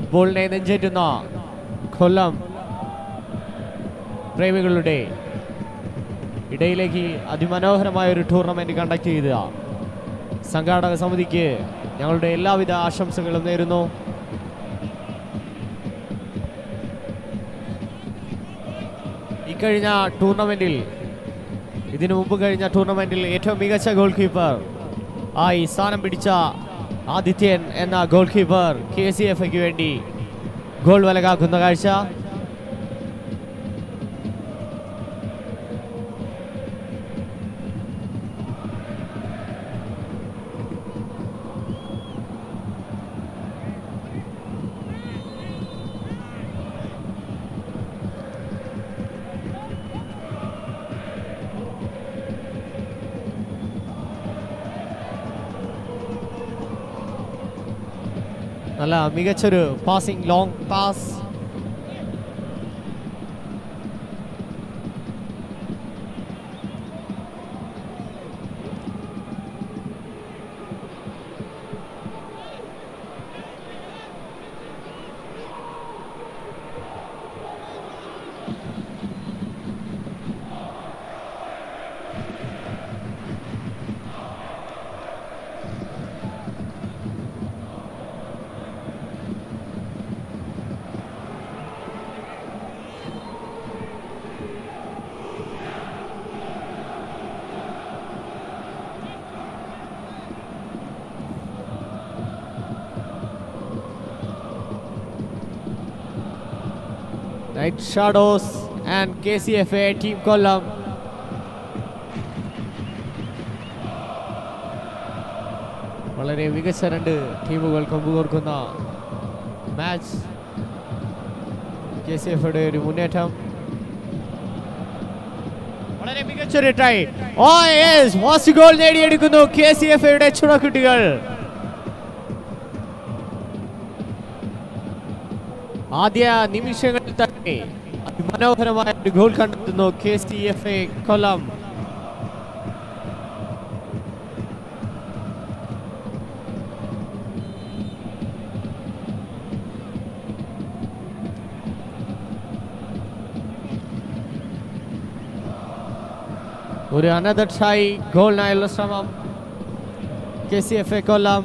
ഫുട്ബോളിനെ നെഞ്ചേറ്റുന്ന കൊല്ലം പ്രേമികളുടെ ഇടയിലേക്ക് അതിമനോഹരമായ ഒരു ടൂർണമെന്റ് കണ്ടക്ട് ചെയ്ത സംഘാടക സമിതിക്ക് ഞങ്ങളുടെ എല്ലാവിധ ആശംസകളും നേരുന്നു ഇക്കഴിഞ്ഞ ടൂർണമെന്റിൽ ഇതിനു മുമ്പ് കഴിഞ്ഞ ടൂർണമെന്റിൽ ഏറ്റവും മികച്ച ഗോൾ കീപ്പർ ആയി സ്ഥാനം പിടിച്ച ആദിത്യൻ എന്ന goalkeeper K C F ഐക്ക് വേണ്ടി ഗോൾ വലകാക്കുന്ന കാഴ്ച നല്ല മികച്ചൊരു passing long pass Night Shadows and KCFA Team Kollam. വളരെ മികച്ച രണ്ട് ടീമുകൾ കൊമ്പുകോർക്കുന്ന മാച്ച് കെ സി എഫയുടെ ഒരു മുന്നേറ്റം വളരെ മികച്ചൊരു try oh yes first goal നേടിയെടുക്കുന്നു കെ സി എഫ് യുടെ ചുണക്കുട്ടികൾ ആദ്യ നിമിഷങ്ങളിൽ തന്നെ അതിമനോഹരമായ ഒരു ഗോൾ കണ്ടെത്തുന്നു K C F A Kollam ഒരു അനദർ ട്രൈ ഗോളിനായുള്ള ശ്രമം K C F A Kollam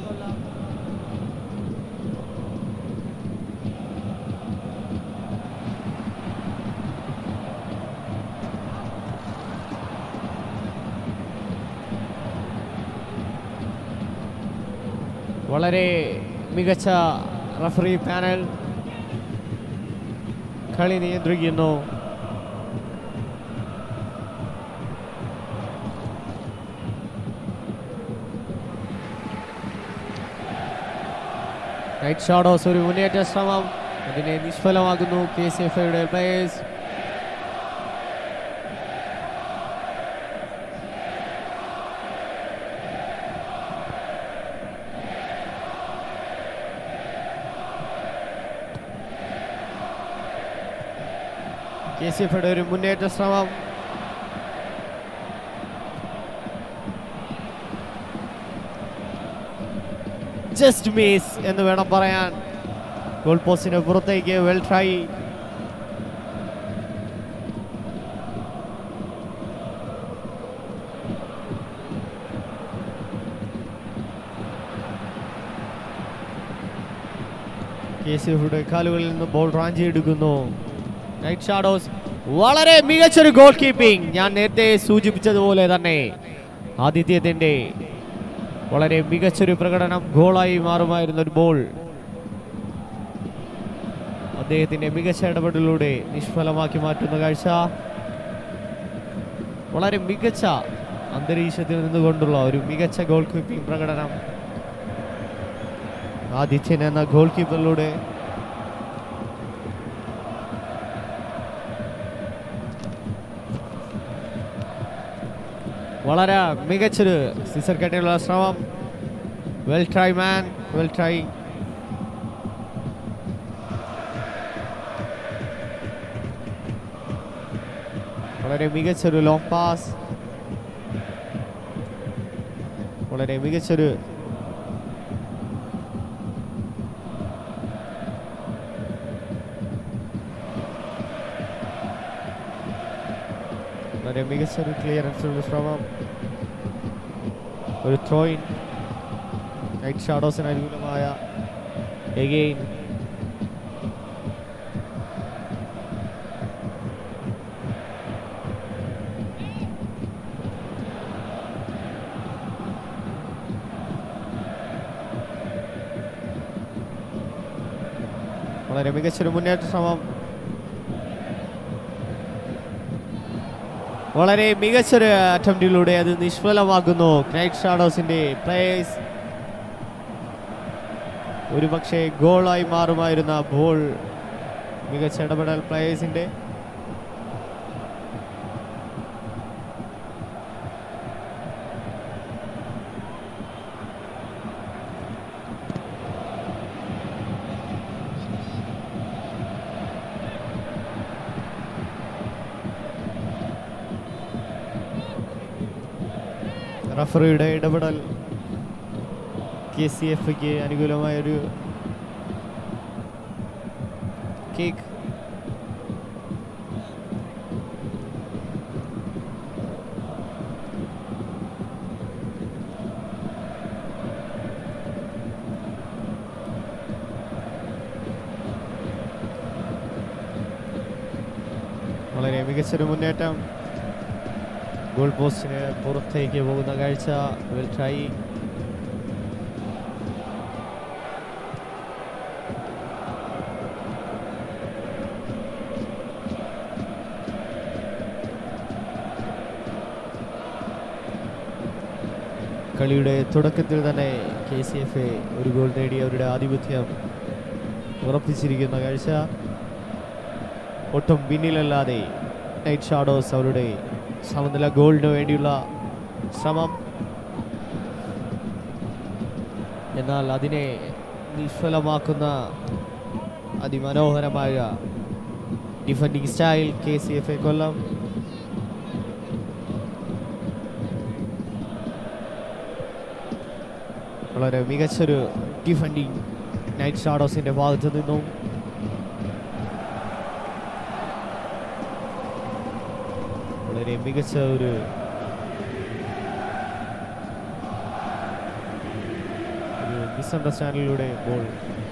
വളരെ മികച്ച റഫറി പാനൽ കളി നിയന്ത്രിക്കുന്നു നൈറ്റ് ഷാഡോസ് ഒരു മുന്നേറ്റ ശ്രമം അതിനെ നിഷ്ഫലമാകുന്നു കെ സി എഫ് ഐയുടെ പ്ലേയേഴ്സ് കെ സി എഫയുടെ ഒരു മുന്നേറ്റ ശ്രമം ജസ്റ്റ് മിസ് എന്ന് വേണം പറയാൻ ഗോൾ പോസ്റ്റിന് പുറത്തേക്ക് വെൽ ട്രൈ കെ സി എഫയുടെ കാലുകളിൽ നിന്ന് ബോൾ റാഞ്ചി എടുക്കുന്നു നൈറ്റ് ഷാഡോസ് വളരെ മികച്ചൊരു ഗോൾ കീപ്പിംഗ് ഞാൻ നേരത്തെ സൂചിപ്പിച്ചതുപോലെ തന്നെ ആദിത്യത്തിന്റെ വളരെ മികച്ചൊരു പ്രകടനം ഗോളായി മാറുമായിരുന്ന ഒരു ബോൾ അദ്ദേഹത്തിന്റെ മികച്ച ഇടപെടലിലൂടെ നിഷ്ഫലമാക്കി മാറ്റുന്ന കാഴ്ച വളരെ മികച്ച അന്തരീക്ഷത്തിൽ നിന്നുകൊണ്ടുള്ള ഒരു മികച്ച ഗോൾ കീപ്പിംഗ് പ്രകടനം ആദിത്യൻ എന്ന ഗോൾ കീപ്പറിലൂടെ വളരെ മികച്ചൊരു സിസർ കെട്ടിയുള്ള ശ്രമം well try man well try വളരെ മികച്ചൊരു ലോങ് പാസ് വളരെ മികച്ചൊരു വളരെ മികച്ച ഒരു ക്ലിയറൻസിനുള്ള ശ്രമം ഒരു ത്രോയിൻ നൈറ്റ് ഷാഡോസിന് അനുകൂലമായ എഗെയിൻ വളരെ മികച്ചൊരു മുന്നേറ്റ ശ്രമം വളരെ മികച്ചൊരു അറ്റംപ്റ്റിലൂടെ അത് നിഷ്ഫലമാക്കുന്നു നൈറ്റ് ഷാഡോസിന്റെ പ്ലേയേഴ്സ് ഒരു പക്ഷേ ഗോളായി മാറുമായിരുന്ന ബോൾ മികച്ച ഇടപെടൽ പ്ലേയേഴ്സിന്റെ റഫറിയുടെ ഇടപെടൽ കെ സി എഫ്ക്ക് അനുകൂലമായൊരു കേക്ക് വളരെ മികച്ചൊരു മുന്നേറ്റം ഗോൾ പോസ്റ്റിന് പുറത്തേക്ക് പോകുന്ന കാഴ്ച വിൽ ട്രൈ കളിയുടെ തുടക്കത്തിൽ തന്നെ കെ സി എഫ് എ ഒരു ഗോൾ നേടി അവരുടെ ആധിപത്യം ഉറപ്പിച്ചിരിക്കുന്ന കാഴ്ച ഒട്ടും പിന്നിലല്ലാതെ നൈറ്റ് ഷാഡോസ് അവരുടെ സമനില ഗോളിന് വേണ്ടിയുള്ള ശ്രമം എന്നാൽ അതിനെ നിഷ്ഫലമാക്കുന്ന അതിമനോഹരമായ defending style K C F A Kollam വളരെ മികച്ചൊരു ഡിഫൻഡിങ് നൈറ്റ് ഷാഡോസിന്റെ ഭാഗത്തു നിന്നും വളരെ മികച്ച ഒരു ഒരു മിസ്അണ്ടർസ്റ്റാൻഡിലൂടെ ബോൾ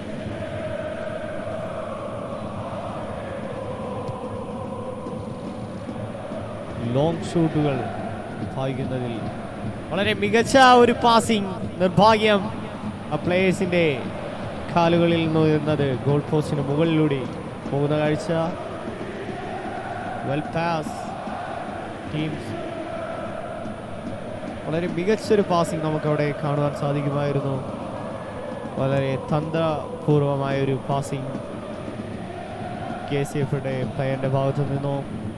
ലോങ് ഷൂട്ടുകൾ ഭാഗിക്കുന്നതിൽ വളരെ മികച്ച ഒരു പാസിംഗ് നിർഭാഗ്യം ആ പ്ലേയേഴ്സിന്റെ കാലുകളിൽ നിന്ന് ഉയർന്നത് ഗോൾ പോസ്റ്റിന് മുകളിലൂടെ പോകുന്ന കാഴ്ച വെൽ പാസ് ടീംസ് വളരെ മികച്ചൊരു പാസിംഗ് നമുക്കവിടെ കാണുവാൻ സാധിക്കുമായിരുന്നു വളരെ തന്ത്രപൂർവമായ ഒരു പാസിംഗ് കെ സി എഫിയുടെ പ്ലെയറിന്റെ ഭാഗത്തു നിന്നും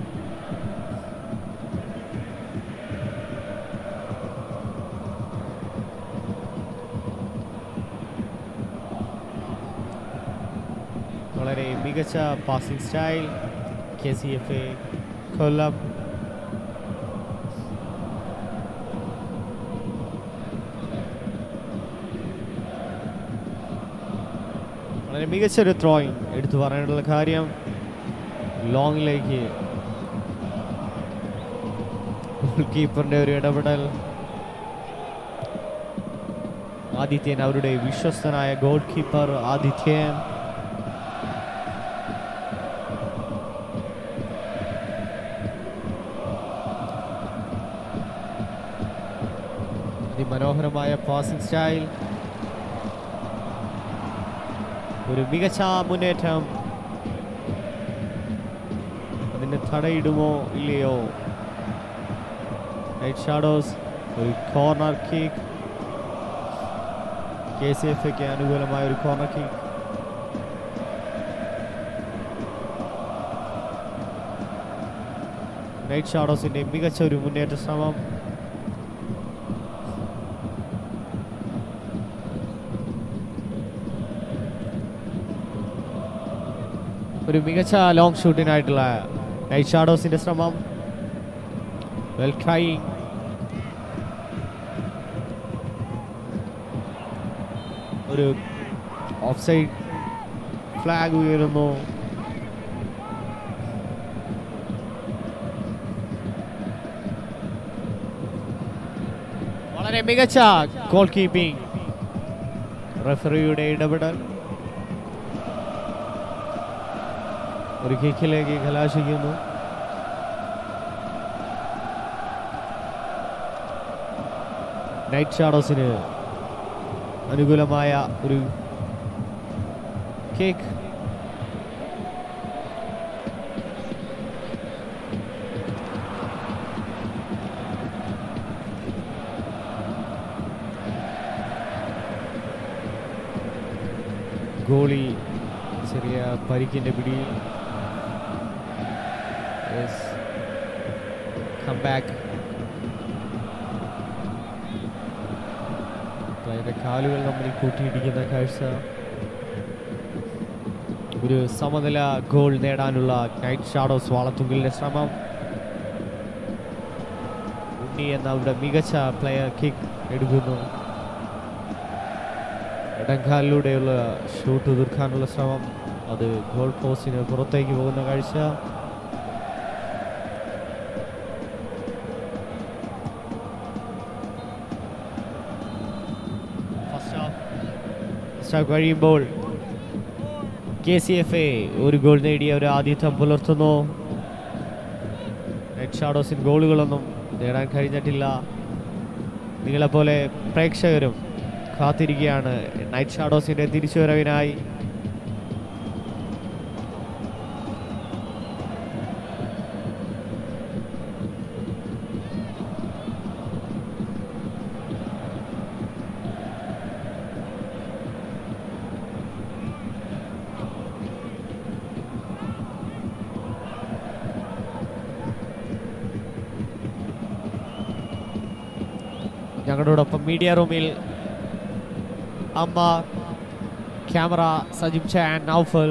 വളരെ മികച്ച passing style K C F A Kollam വളരെ മികച്ചൊരു ത്രോയിങ് എടുത്തു പറയാനുള്ള കാര്യം ലോങ്ങിലേക്ക് ഗോൾ കീപ്പറിന്റെ ഒരു ഇടപെടൽ ആദിത്യൻ അവരുടെ വിശ്വസ്തനായ ഗോൾ കീപ്പർ ആദിത്യൻ അതിമനോഹരമായ പാസിംഗ് സ്റ്റൈൽ ഒരു മികച്ച മുന്നേറ്റം അതിന് തടയിടുമോ ഇല്ലയോ നൈറ്റ് ഷാഡോസ് ഒരു corner kick K C F എക്ക് അനുകൂലമായ ഒരു കോർണർ കിക്ക് നൈറ്റ് ഷാഡോസിന്റെ മികച്ച ഒരു മുന്നേറ്റ ശ്രമം ഒരു മികച്ച ലോങ് ഷൂട്ടിനായിട്ടുള്ള നൈറ്റ് ഷാഡോസിന്റെ ശ്രമം വെൽ ട്രൈയിങ് ഒരു ഓഫ് സൈഡ് ഫ്ലാഗ് ഉയരുന്നു വളരെ മികച്ച ഗോൾ കീപ്പിംഗ് റെഫറിയുടെ ഇടപെടൽ ഒരു കിക്കിലേക്ക് കലാശിക്കുന്നു നൈറ്റ് ഷാഡോസിന് അനുകൂലമായ ഒരു കേക്ക് ഗോളി ചെറിയ പരിക്കിന്റെ പിടി കം ബാക്ക് പ്ലെയറുടെ കാലുകൾ തമ്മിൽ കൂട്ടിയിടിക്കുന്ന കാഴ്ച ഒരു സമനില ഗോൾ നേടാനുള്ള നൈറ്റ് ഷാഡോസ് വാളത്തുങ്കലിന്റെ ശ്രമം ഉണ്ണി എന്ന അവിടെ മികച്ച പ്ലെയർ കിക്ക് എടുക്കുന്നു ഇടംകാലിലൂടെയുള്ള ഷൂട്ട് തീർക്കാനുള്ള ശ്രമം അത് ഗോൾ പോസ്റ്റിന് പുറത്തേക്ക് പോകുന്ന കാഴ്ച ഫസ്റ്റ് ഹാഫ് ഫസ്റ്റ് ഹാഫ് കഴിയുമ്പോൾ കെ സി എഫ് എ ഒരു ഗോൾ നേടിയ ഒരു ആതിഥ്യം പുലർത്തുന്നു റെഡ് ഷാഡോസിൻ ഗോളുകളൊന്നും നേടാൻ കഴിഞ്ഞിട്ടില്ല നിങ്ങളെപ്പോലെ പ്രേക്ഷകരും കാത്തിരിക്കുകയാണ് നൈറ്റ് ഷാഡോസിന്റെ തിരിച്ചുവരവിനായി ഞങ്ങളോടൊപ്പം മീഡിയ റൂമിൽ അമ്മ ക്യാമറ സജിം ചാൻ നൗഫൽ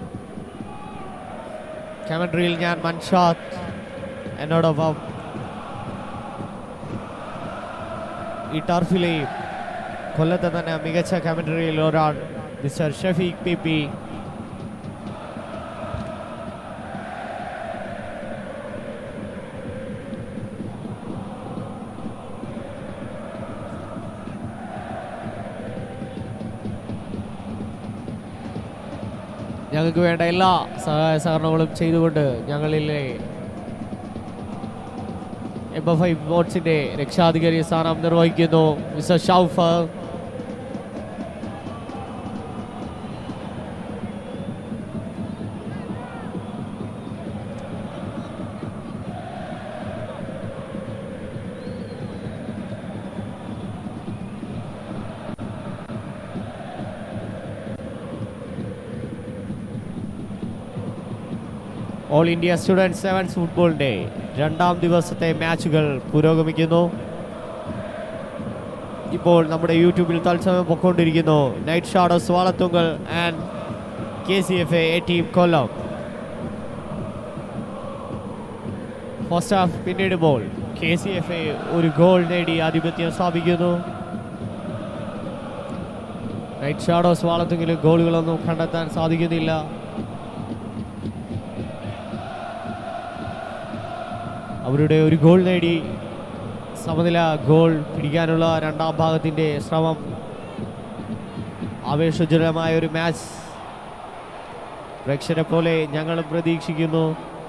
കമൻട്രിയിൽ ഞാൻ മൻഷാദ് എന്നോടൊപ്പം ഈ ടർഫിലെയും കൊല്ലത്തെ തന്നെ മികച്ച കമൻട്രിയിൽ ഒരാൾ മിസ്റ്റർ ഷഫീഖ് പി പി ഞങ്ങൾക്ക് വേണ്ട എല്ലാ സഹായ സഹകരണങ്ങളും ചെയ്തുകൊണ്ട് ഞങ്ങളിലെ എം എഫ് ഐ ബോട്ട്സിന്റെ രക്ഷാധികാരി സ്ഥാനം നിർവഹിക്കുന്നു mister Shoufa all India student sevens ഫുട്ബോളിന്റെ രണ്ടാം ദിവസത്തെ മാച്ചുകൾ പുരോഗമിക്കുന്നു ഇപ്പോൾ നമ്മുടെ യൂട്യൂബിൽ തത്സമയം പൊക്കോണ്ടിരിക്കുന്നു Night Shadows Valathungal and K C F A team Kollam first half പിന്നിടുമ്പോൾ കെ സി എഫ് എ ഒരു ഗോൾ നേടി ആധിപത്യം സ്ഥാപിക്കുന്നു നൈറ്റ് ഷാഡോസ് വാളത്തുങ്കിലും ഗോളുകളൊന്നും കണ്ടെത്താൻ സാധിക്കുന്നില്ല അവരുടെ ഒരു ഗോൾ നേടി സമനില ഗോൾ പിടിക്കാനുള്ള രണ്ടാം ഭാഗത്തിൻ്റെ ശ്രമം ആവേശജനകമായ ഒരു മാച്ച് പ്രേക്ഷകരെ പോലെ ഞങ്ങളും പ്രതീക്ഷിക്കുന്നു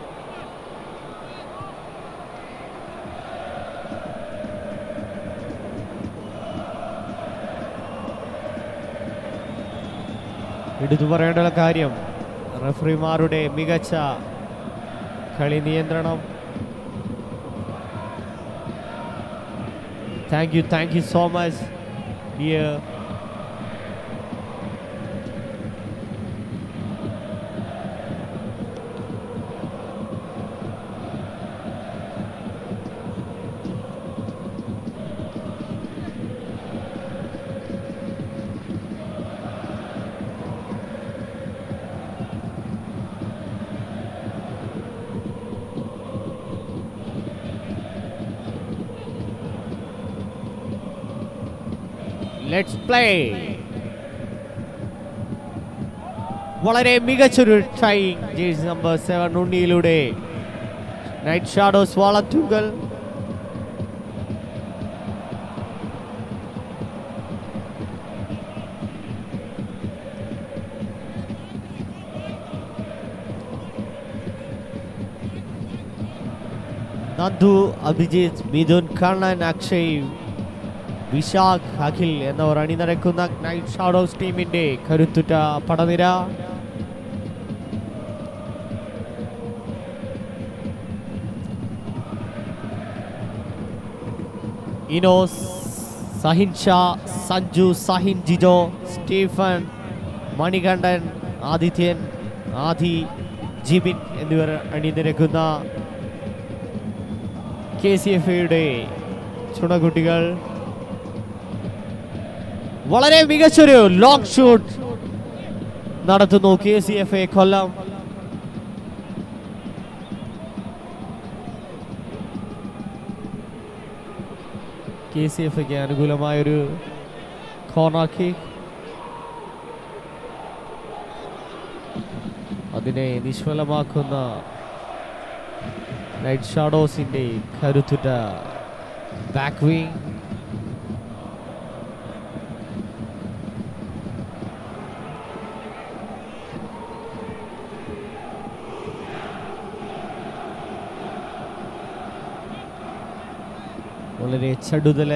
എടുത്തു പറയേണ്ട കാര്യം റഫറിമാരുടെ മികച്ച കളി നിയന്ത്രണം Thank you, thank you so much, dear. Let's play വളരെ മികച്ചൊരു ട്രൈ ജേഴ്സി നമ്പർ സെവൻ ഉണ്ണിയിലൂടെ നൈറ്റ് ഷാഡോസ് വളത്തുങ്കൽ നന്ദു അഭിജിത്ത് മിഥുൻ കണ്ണൻ അക്ഷയ് വിശാഖ് അഖിൽ എന്നിവർ അണിനിരക്കുന്ന നൈറ്റ് ഷാഡോസ് ടീമിന്റെ കരുത്തുറ്റ പടനിര ഇനോസ് സഹിൻ ഷാ സഞ്ജു സഹിൻ ജിജോ സ്റ്റീഫൻ മണികണ്ഠൻ ആദിത്യൻ ആദി ജിബിൻ എന്നിവർ അണിനിരക്കുന്ന കെ സി എഫ് എയുടെ ചുണകുട്ടികൾ വളരെ മികച്ചൊരു ലോങ് ഷൂട്ട് നടത്തുന്നു K C F A Kollam K C F എക്ക് അനുകൂലമായൊരു കോർണർ കിക്ക് അതിനെ നിഷ്ഫലമാക്കുന്ന നൈറ്റ് ഷാഡോസിന്റെ കരുത്തുറ്റ ബാക്ക് വിങ് വളരെ ചടുതല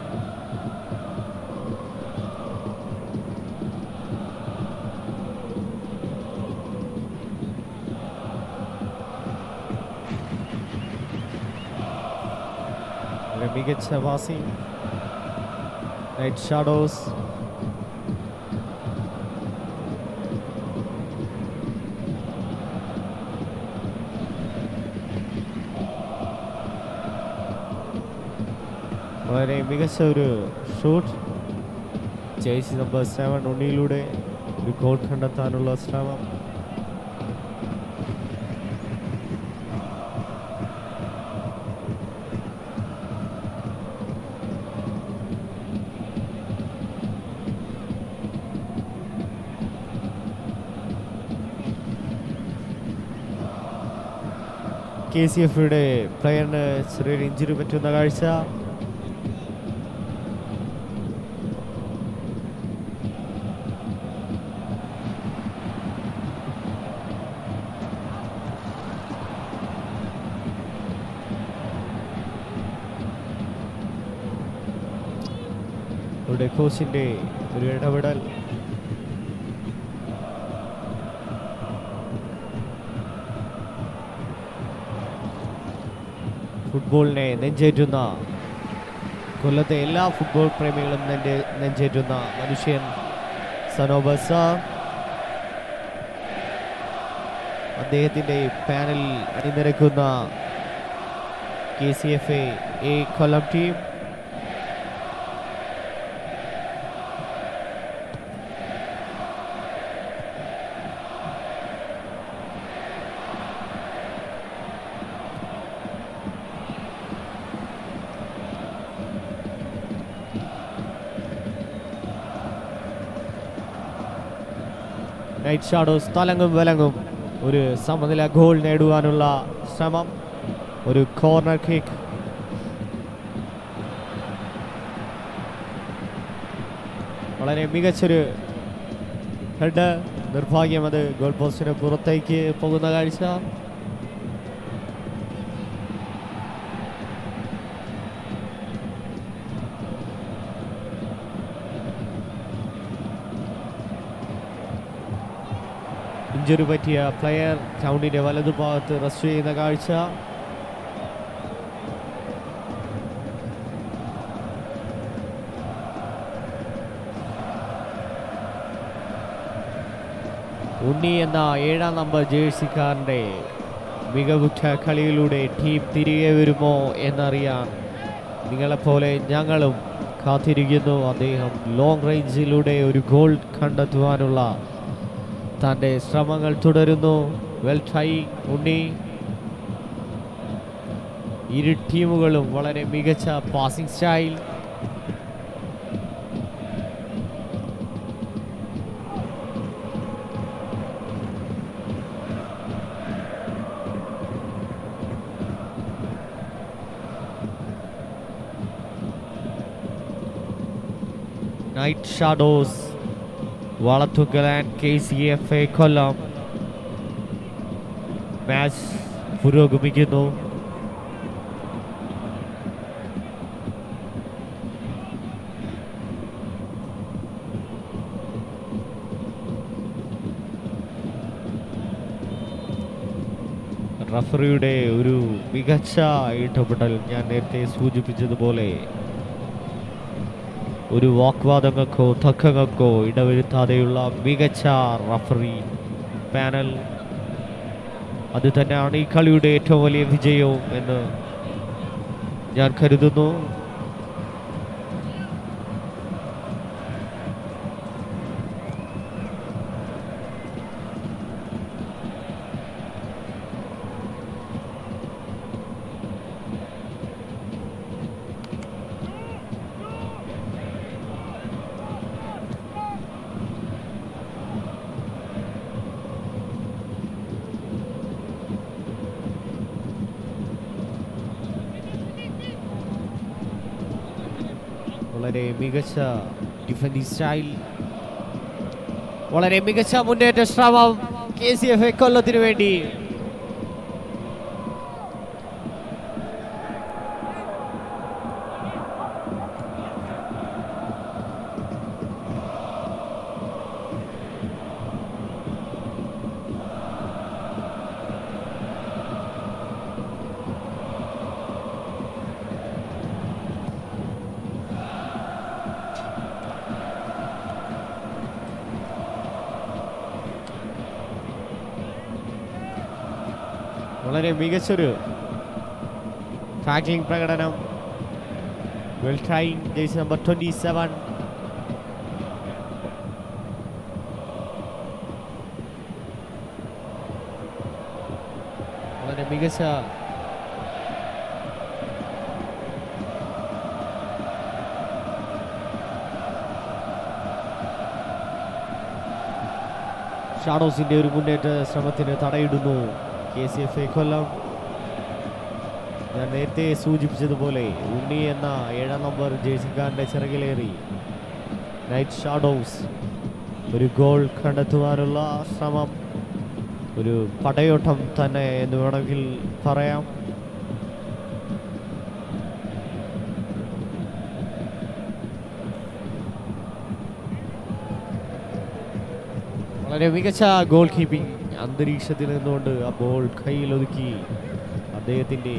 വളരെ മികച്ച വാസി നൈറ്റ് ഷാഡോസ് വളരെ മികച്ച ഒരു ഷൂട്ട് ജേഴ്സി നമ്പർ സെവൻ ഉണ്ണിയിലൂടെ ഒരു ഗോൾ കണ്ടെത്താനുള്ള ശ്രമം കെ സി എഫിയുടെ പ്ലെയറിന് ചെറിയൊരു ഇഞ്ചുറി പറ്റുന്ന കാഴ്ച ഇവിടെ കോച്ചിന്റെ ഒരു ഇടപെടൽ ഫുട്ബോളിനെ നെഞ്ചേറ്റുന്ന കൊല്ലത്തെ എല്ലാ ഫുട്ബോൾ പ്രേമികളും നെഞ്ചെ നെഞ്ചേറ്റുന്ന മനുഷ്യൻ സനോബസ അദ്ദേഹത്തിന്റെ പാനലിൽ അണിനിരക്കുന്ന K C F A Kollam team Night Shadows തലങ്ങും വിലങ്ങും ഒരു സമനില ഗോൾ നേടുവാനുള്ള ശ്രമം ഒരു കോർണർ കിക്ക് വളരെ മികച്ചൊരു ഹെഡ് നിർഭാഗ്യം അത് ഗോൾ പോസ്റ്റിന് പുറത്തേക്ക് പോകുന്ന കാഴ്ച ഇഞ്ചുറി പറ്റിയ പ്ലെയർ ഗ്രൗണ്ടിന്റെ വലതുഭാഗത്ത് റെസ്റ്റ് ചെയ്യുന്ന കാഴ്ച ഉണ്ണി എന്ന ഏഴാം നമ്പർ ജേഴ്സിക്കാരൻ്റെ മികവുറ്റ കളിയിലൂടെ ടീം തിരികെ വരുമോ എന്നറിയാൻ നിങ്ങളെപ്പോലെ ഞങ്ങളും കാത്തിരിക്കുന്നു അദ്ദേഹം ലോങ് റേഞ്ചിലൂടെ ഒരു ഗോൾ കണ്ടെത്തുവാനുള്ള തൻ്റെ ശ്രമങ്ങൾ തുടരുന്നു വെൽ ട്രൈ ഉണ്ണി ഇരു ടീമുകളും വളരെ മികച്ച പാസിംഗ് സ്റ്റൈൽ നൈറ്റ് ഷാഡോസ് വളത്തുകലാൻ K C F A Kollam match പുരോഗമിക്കുന്നു റഫറിയുടെ ഒരു മികച്ച ഇടപെടൽ ഞാൻ നേരത്തെ സൂചിപ്പിച്ചതുപോലെ ഒരു വാഗ്വാദങ്ങൾക്കോ തർക്കങ്ങൾക്കോ ഇടവരുത്താതെയുള്ള മികച്ച റഫറി പാനൽ അത് തന്നെയാണ് ഈ കളിയുടെ ഏറ്റവും വലിയ വിജയവും എന്ന് ഞാൻ കരുതുന്നു വളരെ മികച്ച ഡിഫൻഡിങ് സ്റ്റൈൽ വളരെ മികച്ച മുന്നേറ്റ ശ്രമം കെ സി എഫ് കൊല്ലത്തിന് വേണ്ടി വളരെ മികച്ചൊരു ടാക്ലിംഗ് പ്രകടനം well trying jersey number twenty seven വളരെ മികച്ച ഷാഡോസിന്റെ ഒരു മുന്നേറ്റ ശ്രമത്തിന് തടയിടുന്നു K C F A Kollam ഞാൻ നേരത്തെ സൂചിപ്പിച്ചതുപോലെ ഉണ്ണി എന്ന ഏഴാം നമ്പർ ജേഴ്സിക്കാരൻ്റെ ചിറകിലേറി നൈറ്റ് ഷാഡോസ് ഒരു ഗോൾ കണ്ടെത്തുവാനുള്ള ശ്രമം ഒരു പടയോട്ടം തന്നെ എന്ന് വേണമെങ്കിൽ പറയാം വളരെ മികച്ച ഗോൾ കീപ്പിംഗ് അന്തരീക്ഷത്തിൽ നിന്നുകൊണ്ട് ആ ബോൾ കയ്യിലൊതുക്കി അദ്ദേഹത്തിൻ്റെ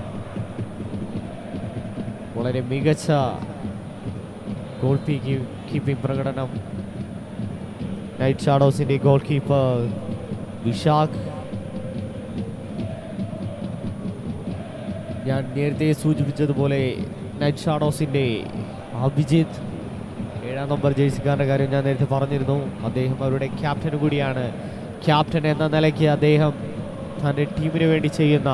വളരെ മികച്ച ഗോൾ കീപ്പിംഗ് പ്രകടനം നൈറ്റ് ഷാഡോസിൻ്റെ ഗോൾ കീപ്പർ വിശാഖ് ഞാൻ നേരത്തെ സൂചിപ്പിച്ചതുപോലെ നൈറ്റ് ഷാഡോസിൻ്റെ അഭിജിത്ത് ഏഴാം നമ്പർ ജേഴ്സിക്കാരൻ്റെ കാര്യം ഞാൻ നേരത്തെ പറഞ്ഞിരുന്നു അദ്ദേഹം അവരുടെ ക്യാപ്റ്റൻ കൂടിയാണ് ക്യാപ്റ്റൻ എന്ന നിലയ്ക്ക് അദ്ദേഹം തൻ്റെ ടീമിന് വേണ്ടി ചെയ്യുന്ന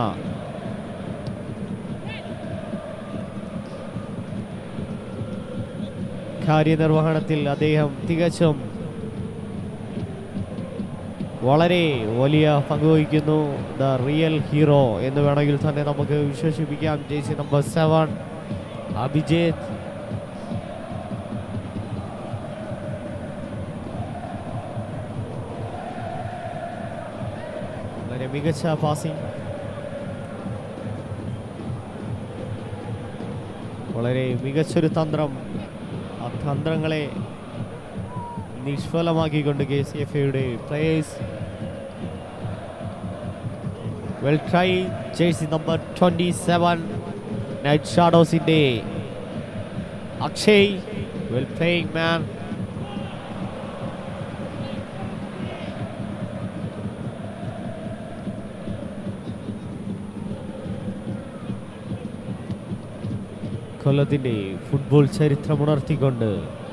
കാര്യനിർവഹണത്തിൽ അദ്ദേഹം തികച്ചും വളരെ വലിയ പങ്കുവഹിക്കുന്നു ദ റിയൽ ഹീറോ എന്ന് വേണമെങ്കിൽ തന്നെ നമുക്ക് വിശേഷിപ്പിക്കാം ജേസി നമ്പർ സെവൻ അഭിജിത്ത് വളരെ മികച്ച പാസിംഗ് വളരെ മികച്ചൊരു തന്ത്രം ആ തന്ത്രങ്ങളെ നിഷ്ഫലമാക്കിക്കൊണ്ട് കെ സി എഫ് എയുടെ players well try jersey number twenty seven Night ഷാഡോസിൻ്റെ അക്ഷയ് വെൽ പ്ലേയിങ് മാൻ കൊല്ലത്തിന്റെ ഫുട്ബോൾ ചരിത്രമുണർത്തിക്കൊണ്ട്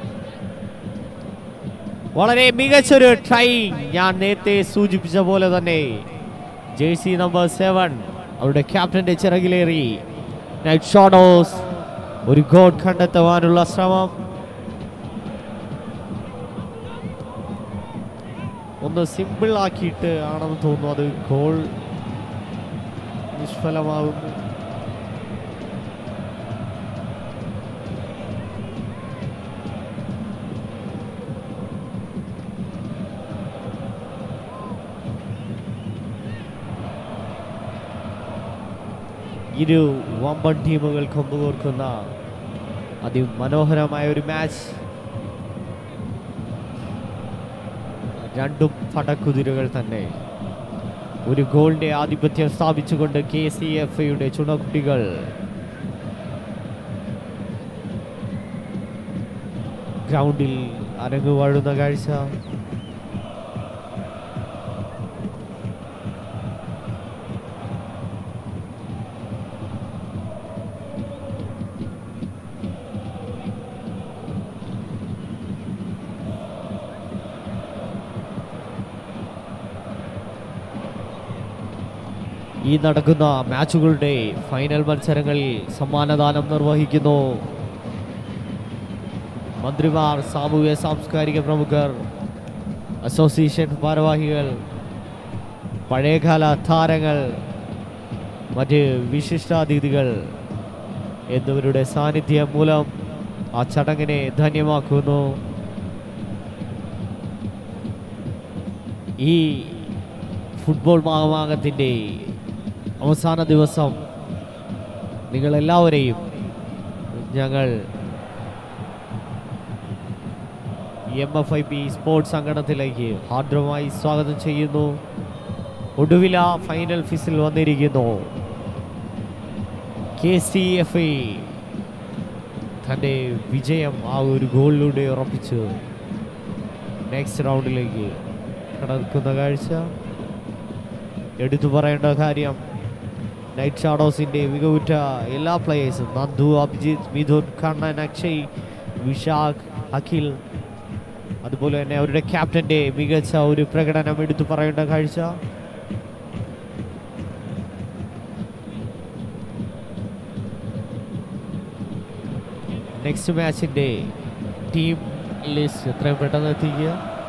വളരെ മികച്ചൊരു ട്രൈ ഞാൻ നേരത്തെ സൂചിപ്പിച്ച പോലെ തന്നെ ജേഴ്സി നമ്പർ സെവൻ അവരുടെ ക്യാപ്റ്റന്റെ ചിറകിലേറി നൈറ്റ് ഷോഡോസ് ഒരു ഗോൾ കണ്ടെത്തുവാനുള്ള ശ്രമം ഒന്ന് സിമ്പിൾ ആക്കിയിട്ട് ആണെന്ന് തോന്നുന്നു അത് ഗോൾ നിഷ്ഫലമാകുന്നു ഇരു വമ്പൻ ടീമുകൾ കൊമ്പുകോർക്കുന്ന അതിമനോഹരമായ ഒരു മാച്ച് രണ്ടും പടക്കുതിരുകൾ തന്നെ ഒരു ഗോളിന്റെ ആധിപത്യം സ്ഥാപിച്ചുകൊണ്ട് കെ സി എഫ് യുടെ ചുണക്കുട്ടികൾ ഗ്രൗണ്ടിൽ അരങ്ങു വാഴുന്ന കാഴ്ച ഈ നടക്കുന്ന മാച്ചുകളുടെ ഫൈനൽ മത്സരങ്ങളിൽ സമ്മാനദാനം നിർവഹിക്കുന്നു മന്ത്രിമാർ സാമൂഹ്യ സാംസ്കാരിക പ്രമുഖർ അസോസിയേഷൻ ഭാരവാഹികൾ പഴയകാല താരങ്ങൾ മറ്റ് വിശിഷ്ടാതിഥികൾ എന്നിവരുടെ സാന്നിധ്യം മൂലം ആ ചടങ്ങിനെ ധന്യമാക്കുന്നു ഈ ഫുട്ബോൾ മാമാങ്കത്തിൻ്റെ അവസാന ദിവസം നിങ്ങളെല്ലാവരെയും ഞങ്ങൾ M F I P sports സംഘടനത്തിലേക്ക് ഹാർദ്രമായി സ്വാഗതം ചെയ്യുന്നു ഒടുവില ഫൈനൽ ഫിസിൽ വന്നിരിക്കുന്നു കെ സി എഫ് ഐ തൻ്റെ വിജയം ആ ഒരു ഗോളിലൂടെ ഉറപ്പിച്ചു നെക്സ്റ്റ് റൗണ്ടിലേക്ക് കടക്കുന്ന കാഴ്ച എടുത്തു പറയേണ്ട കാര്യം നൈറ്റ് ഷാഡോസിൻ്റെ മികവുറ്റ എല്ലാ പ്ലേയേഴ്സും നന്ദു അഭിജിത്ത് മിഥുൻ കണ്ണൻ അക്ഷയ് വിശാഖ് അഖിൽ അതുപോലെ തന്നെ അവരുടെ ക്യാപ്റ്റന്റെ മികച്ച ഒരു പ്രകടനം എടുത്തു പറയേണ്ട കാഴ്ച നെക്സ്റ്റ് മാച്ചിന്റെ ടീം ലിസ്റ്റ് എത്രയും പെട്ടെന്ന് എത്തിക്കുക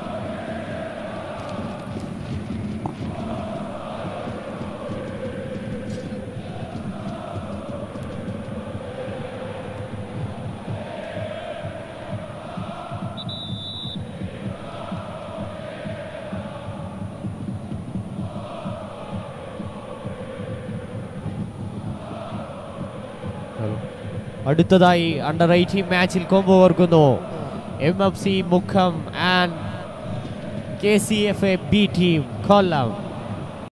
അടുത്തതായി അണ്ടർ എയ്റ്റീൻ മാച്ചിൽ കോമ്പോ ഓർക്കുന്നു എം എഫ് സി മുഖം and K C F A B team Kollam